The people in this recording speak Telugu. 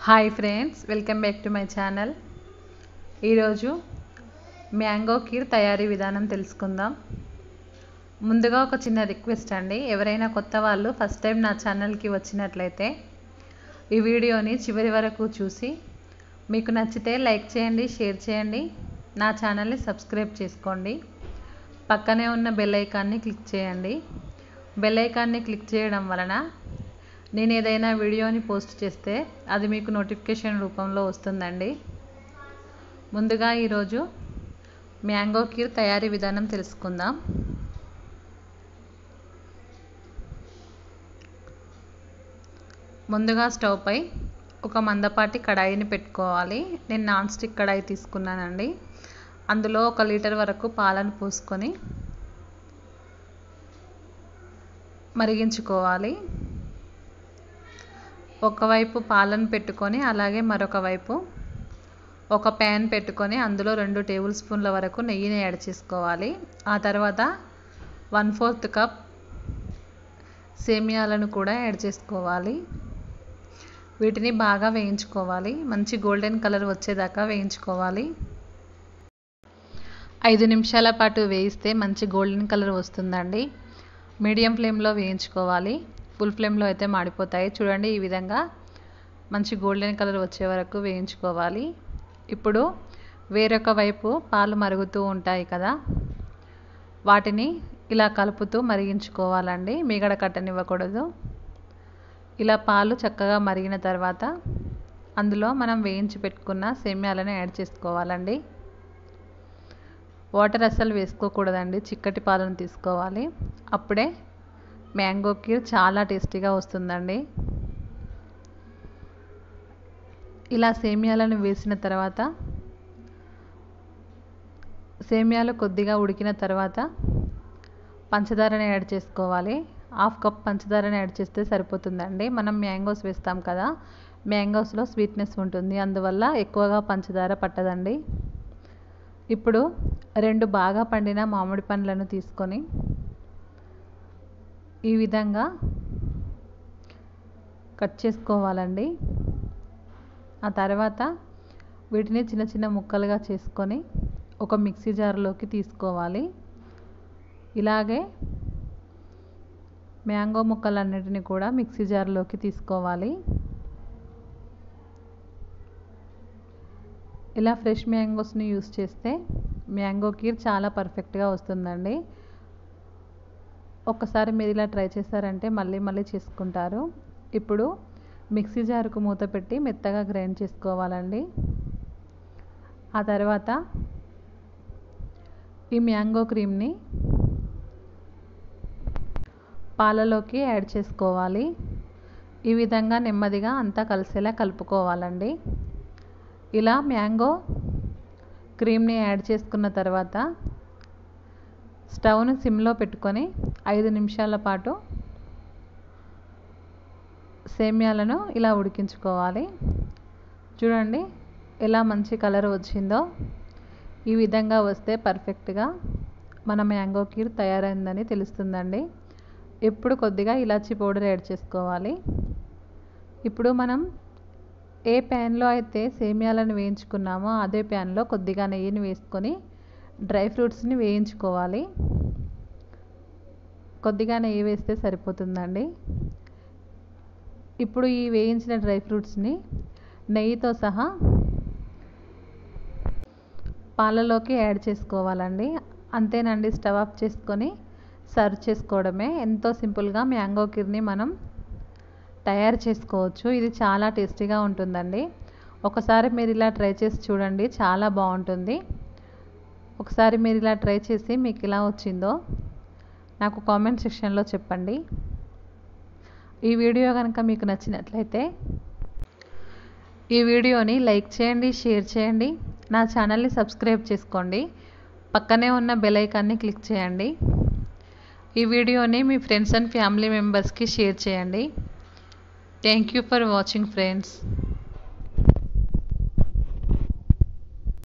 hi friends welcome back to my channel ఈరోజు మ్యాంగో కీర్ తయారీ విధానం తెలుసుకుందాం ముందుగా ఒక చిన్న రిక్వెస్ట్ అండి ఎవరైనా కొత్త వాళ్ళు ఫస్ట్ టైం నా ఛానల్కి వచ్చినట్లయితే ఈ వీడియోని చివరి వరకు చూసి మీకు నచ్చితే లైక్ చేయండి షేర్ చేయండి నా ఛానల్ని సబ్స్క్రైబ్ చేసుకోండి పక్కనే ఉన్న బెల్ ఐకాన్ని క్లిక్ చేయండి బెల్ ఐకాన్ని క్లిక్ చేయడం వలన నేను ఏదైనా వీడియోని పోస్ట్ చేస్తే అది మీకు నోటిఫికేషన్ రూపంలో వస్తుందండి ముందుగా ఈరోజు మ్యాంగో కీర్ తయారీ విధానం తెలుసుకుందాం ముందుగా స్టవ్ పై ఒక మందపాటి కడాయిని పెట్టుకోవాలి నేను నాన్ స్టిక్ కడాయి తీసుకున్నానండి అందులో ఒక లీటర్ వరకు పాలను పోసుకొని మరిగించుకోవాలి ఒకవైపు పాలను పెట్టుకొని అలాగే మరొక వైపు ఒక ప్యాన్ పెట్టుకొని అందులో రెండు టేబుల్ స్పూన్ల వరకు నెయ్యిని యాడ్ చేసుకోవాలి ఆ తర్వాత వన్ ఫోర్త్ కప్ సేమియాలను కూడా యాడ్ చేసుకోవాలి వీటిని బాగా వేయించుకోవాలి మంచి గోల్డెన్ కలర్ వచ్చేదాకా వేయించుకోవాలి ఐదు నిమిషాల పాటు వేయిస్తే మంచి గోల్డెన్ కలర్ వస్తుందండి మీడియం ఫ్లేమ్లో వేయించుకోవాలి ఫుల్ ఫ్లేమ్లో అయితే మాడిపోతాయి చూడండి ఈ విధంగా మంచి గోల్డెన్ కలర్ వచ్చే వరకు వేయించుకోవాలి ఇప్పుడు వేరొక వైపు పాలు మరుగుతూ ఉంటాయి కదా వాటిని ఇలా కలుపుతూ మరిగించుకోవాలండి మిగడ కట్టనివ్వకూడదు ఇలా పాలు చక్కగా మరిగిన తర్వాత అందులో మనం వేయించి పెట్టుకున్న సేమ్యాలను యాడ్ చేసుకోవాలండి వాటర్ అస్సలు వేసుకోకూడదండి చిక్కటి పాలను తీసుకోవాలి అప్పుడే మ్యాంగో కీర్ చాలా టేస్టీగా వస్తుందండి ఇలా సేమియాలను వేసిన తర్వాత సేమియాలు కొద్దిగా ఉడికిన తర్వాత పంచదారని యాడ్ చేసుకోవాలి హాఫ్ కప్ పంచదారని యాడ్ చేస్తే సరిపోతుందండి మనం మ్యాంగోస్ వేస్తాం కదా మ్యాంగోస్లో స్వీట్నెస్ ఉంటుంది అందువల్ల ఎక్కువగా పంచదార పట్టదండి ఇప్పుడు రెండు బాగా పండిన మామిడి పండ్లను తీసుకొని ఈ విధంగా కట్ చేసుకోవాలండి ఆ తర్వాత వీటిని చిన్న చిన్న ముక్కలుగా చేసుకొని ఒక మిక్సీ జార్లోకి తీసుకోవాలి ఇలాగే మ్యాంగో ముక్కలన్నిటిని కూడా మిక్సీ జార్లోకి తీసుకోవాలి ఇలా ఫ్రెష్ మ్యాంగోస్ని యూస్ చేస్తే మ్యాంగో కీర్ చాలా పర్ఫెక్ట్గా వస్తుందండి ఒక్కసారి మీరు ఇలా ట్రై చేశారంటే మళ్ళీ మళ్ళీ చేసుకుంటారు ఇప్పుడు మిక్సీ జారుకు మూత పెట్టి మెత్తగా గ్రైండ్ చేసుకోవాలండి ఆ తర్వాత ఈ మ్యాంగో క్రీమ్ని పాలలోకి యాడ్ చేసుకోవాలి ఈ విధంగా నెమ్మదిగా అంతా కలిసేలా కలుపుకోవాలండి ఇలా మ్యాంగో క్రీమ్ని యాడ్ చేసుకున్న తర్వాత స్టవ్ను సిమ్లో పెట్టుకొని ఐదు నిమిషాల పాటు సేమ్యాలను ఇలా ఉడికించుకోవాలి చూడండి ఎలా మంచి కలర్ వచ్చిందో ఈ విధంగా వస్తే పర్ఫెక్ట్గా మన మ్యాంగో కీర్ తయారైందని తెలుస్తుందండి ఇప్పుడు కొద్దిగా ఇలాచీ పౌడర్ యాడ్ చేసుకోవాలి ఇప్పుడు మనం ఏ ప్యాన్లో అయితే సేమియాలను వేయించుకున్నామో అదే ప్యాన్లో కొద్దిగా నెయ్యిని వేసుకొని డ్రై ఫ్రూట్స్ని వేయించుకోవాలి కొద్దిగా నెయ్యి వేస్తే సరిపోతుందండి ఇప్పుడు ఈ వేయించిన డ్రై ఫ్రూట్స్ని నెయ్యితో సహా పాలలోకి యాడ్ చేసుకోవాలండి అంతేనండి స్టవ్ ఆఫ్ చేసుకొని సర్వ్ చేసుకోవడమే ఎంతో సింపుల్గా మ్యాంగో కిర్ని మనం తయారు చేసుకోవచ్చు ఇది చాలా టేస్టీగా ఉంటుందండి ఒకసారి మీరు ఇలా ట్రై చేసి చూడండి చాలా బాగుంటుంది ఒకసారి మీరు ఇలా ట్రై చేసి మీకు ఇలా వచ్చిందో నాకు కామెంట్ సెక్షన్లో చెప్పండి ఈ వీడియో కనుక మీకు నచ్చినట్లయితే ఈ వీడియోని లైక్ చేయండి షేర్ చేయండి నా ఛానల్ని సబ్స్క్రైబ్ చేసుకోండి పక్కనే ఉన్న బెల్ ఐకాన్ని క్లిక్ చేయండి ఈ వీడియోని మీ ఫ్రెండ్స్ అండ్ ఫ్యామిలీ మెంబర్స్కి షేర్ చేయండి thank you for watching friends